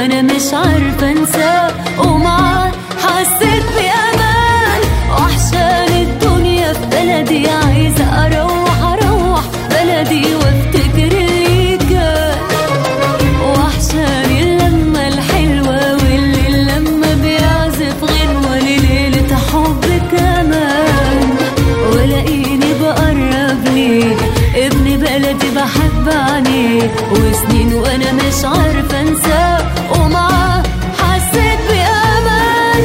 وانا مش عارفه انساه ومعاه حسيت بامان وحشاني الدنيا في بلدي عايزه اروح اروح بلدي وافتكر اللي كان وحشاني اللمة الحلوة واللي لما بيعزف غنوة لليلة حب كمان ولاقيني بقرب ليه ابن بلدي بحب عينيه وسنين وانا مش عارفة انساه ومعاه حسيت بأمان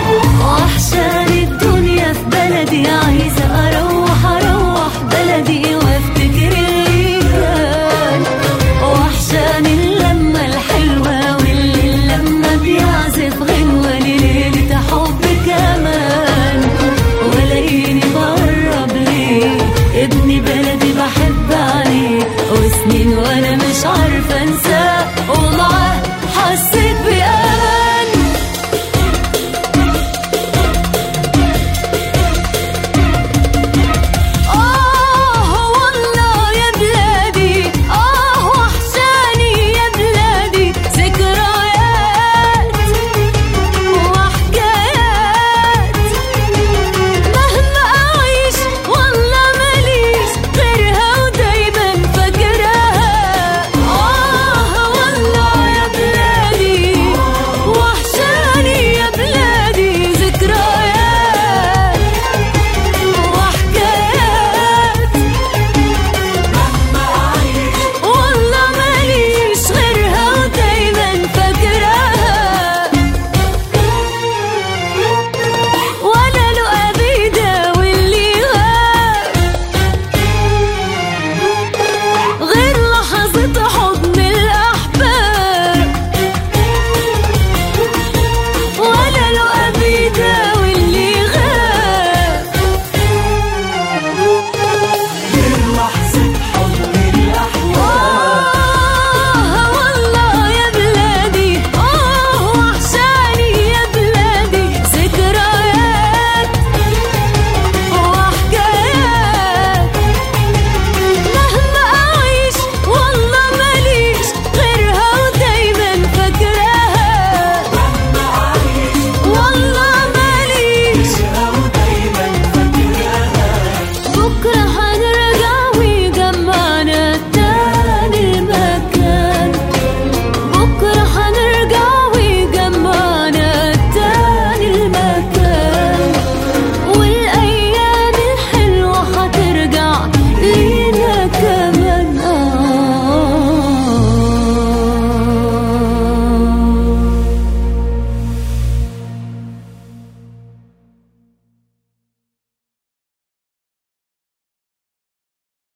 وحشاني الدنيا في بلدي عايزة أروح أروح بلدي